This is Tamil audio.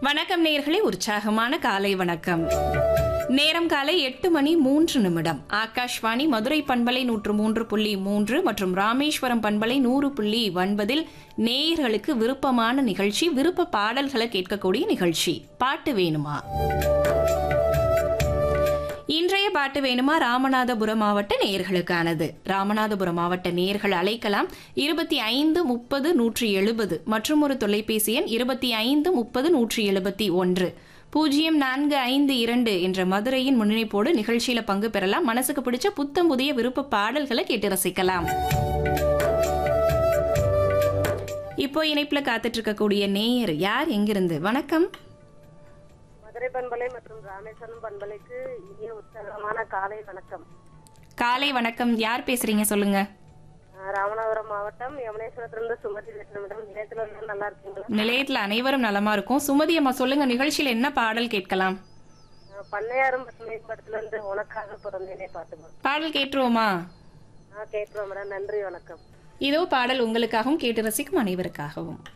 வணக்கம் நேர்களே உற்சாகமான காலை வணக்கம் நேரம் காலை எட்டு மணி மூன்று நிமிடம் ஆகாஷ்வாணி மதுரை பண்பலை நூற்று மூன்று புள்ளி மூன்று மற்றும் ராமேஸ்வரம் பண்பலை நூறு புள்ளி ஒன்பதில் நேயர்களுக்கு விருப்பமான நிகழ்ச்சி விருப்ப பாடல்களை கேட்கக்கூடிய நிகழ்ச்சி பாட்டு வேணுமா இன்றைய பாட்டு வேணுமா ராமநாதபுரம் மாவட்ட நேயர்களுக்கானது ராமநாதபுரம் மாவட்ட நேயர்கள் அழைக்கலாம் இருபத்தி ஐந்து முப்பது நூற்றி எழுபது மற்றும் ஒரு தொலைபேசி எண் இருபத்தி ஐந்து முப்பது நூற்றி எழுபத்தி ஒன்று பூஜ்ஜியம் நான்கு ஐந்து இரண்டு என்ற மதுரையின் முன்னிணைப்போடு நிகழ்ச்சியில பங்கு பெறலாம் மனசுக்கு பிடிச்ச புத்தம் புதிய விருப்ப பாடல்களை கேட்டு ரசிக்கலாம் இப்போ இணைப்புல காத்துட்டு இருக்கக்கூடிய நேயர் யார் எங்கிருந்து வணக்கம் மதுரை பண்பலை மற்றும் ராமேஸ்வரம் பண்பலைக்கு இனிய உற்சாகமான காலை வணக்கம் காலை வணக்கம் யார் பேசுறீங்க சொல்லுங்க ஆஹ் ராமநாதபுரம் மாவட்டம் யமுனேஸ்வரத்திலிருந்து சுமதி பேசுறேன் மேடம் நிலையத்துல இருந்து நல்லா இருக்கீங்களா நிலையத்துல அனைவரும் நலமா இருக்கும் சுமதி அம்மா சொல்லுங்க நிகழ்ச்சியில என்ன பாடல் கேட்கலாம் ஆஹ் பண்ணையாரும் பசுமை படத்துல இருந்து உனக்காக பிறந்தேனே பாட்டுமா பாடல் கேட்டுருவோமா ஆஹ் கேட்கிறோம் மேடம் நன்றி வணக்கம் இதோ பாடல் உங்களுக்காகவும் கேட்டு ரசிக்கும் அனைவருக்காகவும்